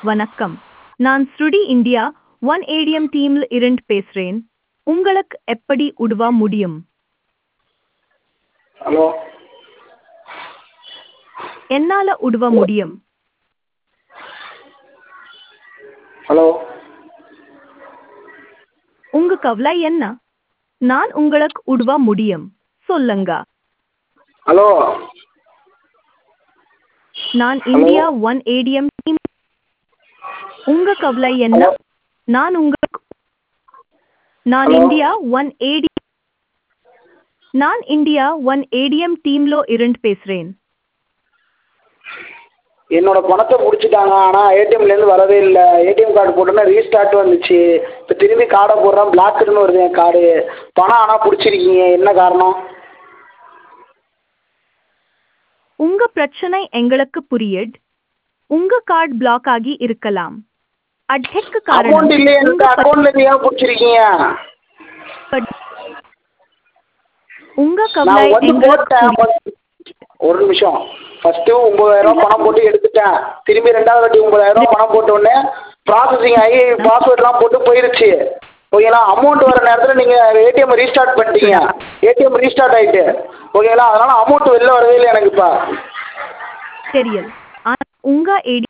வணக்கம் நான் ஸ்ருடி இந்தியா ஒன் ஏடிஎம் டீம்ல இருந்து பேசுறேன் உங்களுக்கு எப்படி உதவ முடியும் ஹலோ என்னால உதவ முடியும் ஹலோ உங்க கவலை என்ன நான் உங்களுக்கு உதவ முடியும் சொல்லுங்க ஹலோ நான் இந்தியா ஒன் ஏடிஎம் டீம் உங்க கவலை என்ன நான் உங்களுக்கு நான் Hello? இந்தியா ஒன் ஏடி நான் இந்தியா ஒன் ஏடிஎம் டீம்ல இருந்து பேசுறேன் என்னோட பணத்தை பிடிச்சிட்டாங்க ஆனால் ஏடிஎம்லேருந்து வரவே இல்லை ஏடிஎம் கார்டு போட்டோன்னா ரீஸ்டார்ட் வந்துச்சு இப்போ திரும்பி கார்டை போடுறேன் பிளாக்குன்னு வருது என் கார்டு பணம் ஆனால் பிடிச்சிருக்கீங்க என்ன காரணம் உங்க பிரச்சனை எங்களுக்கு புரியுது உங்க கார்டு பிளாக் ஆகி இருக்கலாம் அதற்கு காரணம் அமௌண்ட் இல்லையே உங்க எனக்கு அக்கௌண்ட்ல ஏன் பிடிச்சிருக்கீங்க பட்- உங்க நான் கவலை வந்து எங்களுக்கு போட்டேன் புரியுது. ஒரு நிமிஷம் ஃபஸ்ட்டு ஒம்பதாயிரம் பணம் போட்டு எடுத்துட்டேன் திரும்பி ரெண்டாவது வாட்டி ஒம்பதாயிரம் பணம் போட்ட உடனே ப்ராசஸிங் ஆகி பாஸ்வேர்ட்லாம் போட்டு போயிருச்சு ஓகேங்களா அமௌண்ட் வர நேரத்தில் நீங்கள் ஏடிஎம் ரீஸ்டார்ட் பண்ணிட்டீங்க ஏடிஎம் ரீஸ்டார்ட் ஆகிட்டு ஓகேங்களா அதனால் அமௌண்ட் வெளில வரவே இல்லை எனக்கு இப்போ தெரியல் ஆனா உங்க ஏடி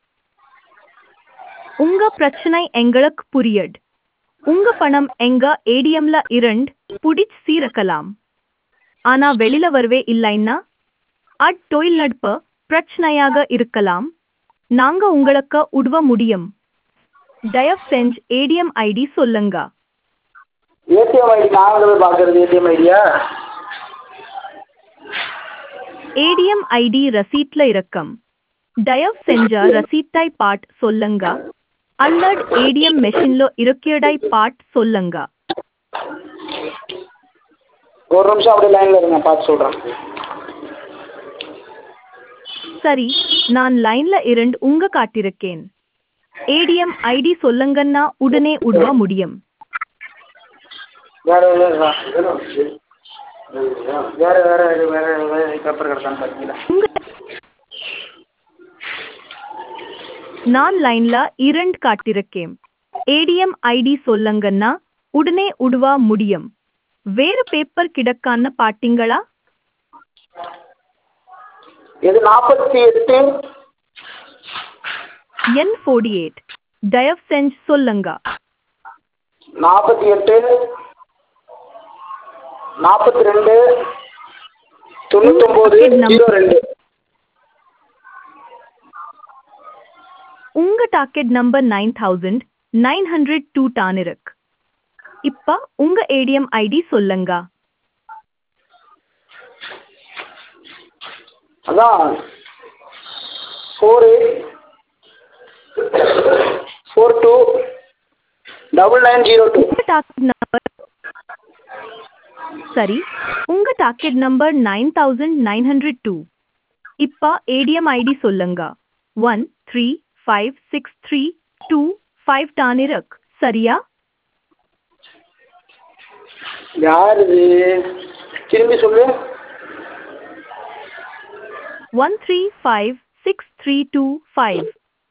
உங்க பிரச்சனை எங்களுக்கு புரியுது உங்க பணம் எங்க ஏடிஎம்ல இருந்து புடிச்சு சீரக்கலாம் ஆனா வெளியில வரவே இல்லைன்னா அட் தொழில்நுட்ப பிரச்சனையாக இருக்கலாம் நாங்க உங்களுக்கு உதவ முடியும் தயவு செஞ்சு ஏடிஎம் ஐடி சொல்லுங்க ஏடிஎம் ஐடி நாங்கள் போய் பார்க்குறது ஏடிஎம் ஐடியா ஏடிஎம் ஐடி ரசீட்ல இருக்கும் தயவு செஞ்ச ரசீட்டை பாட் சொல்லுங்க அல்லது ஏடிஎம் மெஷின்ல இருக்கிறடை பாட் சொல்லுங்க ஒரு நிமிஷம் அப்படியே லைனில் இருங்க பார்த்து சொல்கிறேன் சரி நான் லைன்ல இருந்து உங்க காட்டிருக்கேன் ஏடிஎம் ஐடி சொல்லுங்கன்னா உடனே உதவ முடியும் வேறு வேறு வேறு வேறு வேறு வேறு பேப்பர் கிடக்கான்னு பார்த்தீங்களா உங்க நான் லைன்ல இரண்டு காட்டிருக்கேன் ஏடிஎம் ஐடி சொல்லுங்கன்னா உடனே உதவ முடியும் வேறு பேப்பர் கிடக்கான்னு பாத்தீங்களா இது நாற்பத்தி எட்டு என் ஃபோர்டி எயிட் தயவு செஞ்சு சொல்லுங்க நாற்பத்தி எட்டு நாற்பத்தி ரெண்டு தொண்ணூத்தொம்பது ஜீரோ ரெண்டு உங்க docket number nine thousand nine hundred two டான் இருக்கு இப்ப உங்க ஏடிஎம் ஐடி சொல்லுங்க அதான் four eight four two double nine zero two உங்க டாக்கெட் நம்பர் சரி உங்க docket number nine thousand nine hundred two இப்ப ஏடிஎம் ஐடி சொல்லுங்க one three five six three two five டான் இருக்கு சரியா யார் இது திரும்பி சொல்லு one three five six three two five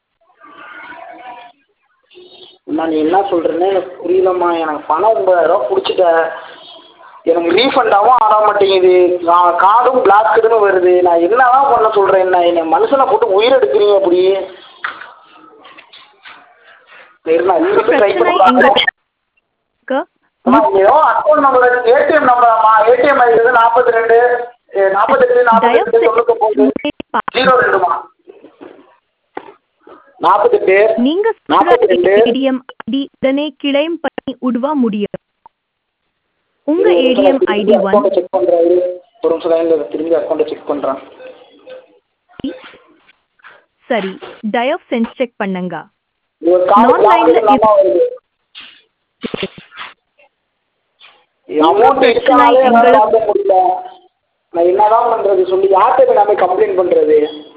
அம்மா நீ என்ன சொல்கிறேன்னு எனக்கு புரியலம்மா எனக்கு பணம் ஒம்பதாயிரரூவா பிடிச்சிட்ட எனக்கு ரீஃபண்டாகவும் ஆக மாட்டேங்குது கா- கார்டும் பிளாக்குன்னு வருது நான் என்னதான் பண்ண சொல்கிறேன் என்ன என்னை மனுஷனை போட்டு உயிர் எடுக்கிறீங்க அப்படி சரி நான் உங்க திருப்பி ட்ரை பிரச்சனை பண்ணி பார்க்குறேன் எங்களுக்கு அம்மா ஏதோ அக்கௌண்ட் நம்பர் ஏடிஎம் நம்பராம்மா ஏடிஎம் ஐடி வந்து நாற்பத்தி ரெண்டு நாற்பத்தெட்டு நாற்பத்தெட்டு தயவு தொண்ணூத்தொம்பது செஞ்சு ஜீரோ ரெண்டுமா நாற்பத்தெட்டு நீங்க நாற்பத்தி ரெண்டு ஏடிஎம் ஐடி உடனே கிளைம் பண்ணி உதவ முடியும் உங்க ஏடிஎம் ஐடி ஒன் அக்கௌண்ட்டை செக் பண்ணுறாரு ஒரு நிமிஷம் லைனில் திரும்பி அக்கௌண்ட்டை செக் பண்ணுறேன் சரி தயவு செஞ்சு செக் பண்ணுங்க ஒரு கார்டு Non line ல இல்லாமல் வருது உங்க அமௌண்ட் பிரச்சனை இருக்காலே என்னால் எங்களுக்கு- வாங்க முடியல நான் என்னதான் பண்ணுறது சொல்லி யார்கிட்ட நாம கம்ப்ளைண்ட் பண்ணுறது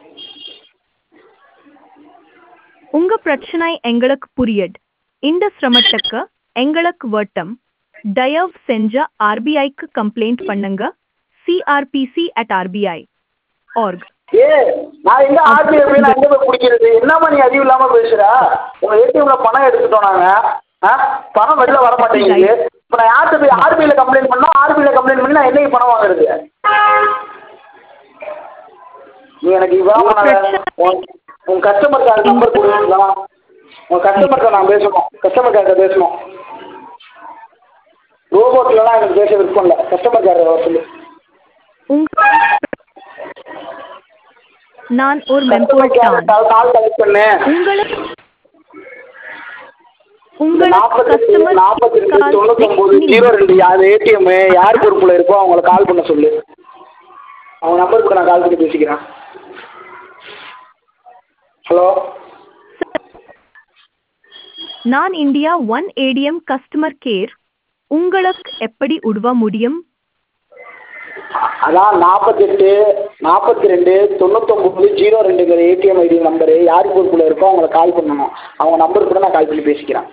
உங்க பிரச்சனை எங்களுக்கு புரியுது இந்த சிரமத்துக்கு எங்களுக்கு வட்டம் தயவு செஞ்ச ஆர்பிஐக்கு கம்ப்ளைண்ட் பண்ணுங்க சிஆர்பிசி அட் ஆர்பிஐ org ஏ நான் எங்க ஆர்பிஐ போய் நான் எங்க போய் பிடிக்கிறது என்னம்மா நீ அறிவு இல்லாம பேசுற உங்க ஏடிஎம்ல பணம் எடுத்துட்டோம் நாங்க ஆ பணம் வெளில வர மாட்டேங்குது இப்போ நான் யார்கிட்ட போய் ஆர்பிஐல கம்ப்ளைண்ட் பண்ணா ஆர்பிஐல கம்ப்ளைண்ட் பண்ணி நான் என்னைக்கு பணம் வாங்குறது நீ எனக்கு இவ்வளோ உன் உன் கஸ்டமர் கேர் நம்பர் கொடுங்களா உன் கஸ்டமர் கேர் நான் பேசணும் கஸ்டமர் கேர்கிட்ட பேசணும் ரோபோட்லலாம் எனக்கு பேச விருப்பம் இல்லை கஸ்டமர் கேர் வர சொல்லு உங்க நான் ஒரு மெம்போர் கஸ்டமர் தான் கேர் கால் கலெக்ட் பண்ணு உங்களுக்கு உங்களுக்கு நாற்பத்தெட்டு கஸ்டமர் நாற்பத்தி ரெண்டு தொண்ணூத்தொம்பது ஜீரோ ரெண்டு யார் ஏடிஎம் யார் பொறுப்பில் இருக்கோ அவங்கள கால் பண்ண சொல்லு அவங்க நம்பருக்கு நான் கால் பண்ணி பேசிக்கிறேன் ஹலோ நான் India one ATM customer care உங்களுக்கு எப்படி உதவ முடியும் அதான் நாற்பத்தெட்டு நாற்பத்தி ரெண்டு தொண்ணூத்தொம்பது ஜீரோ ரெண்டுங்கிற ஏடிஎம் ஐடி நம்பரு யார் பொறுப்பில் இருக்கோ அவங்கள கால் பண்ணணும் அவங்க நம்பருக்கு கூட நான் கால் பண்ணி பேசிக்கிறேன்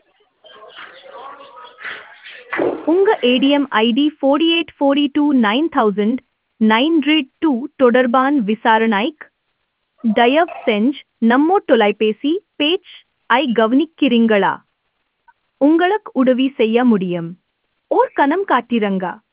உங்க ATM ID forty eight forty two nine thousand nine two தொடர்பான் விசாரணைக் தயவு செஞ்சு நம்மோ தொலைபேசி பேச் ஐ கவனிக்கிறீங்களா உங்களுக்கு உதவி செய்ய முடியும் ஓர் கணம் காட்டிரங்க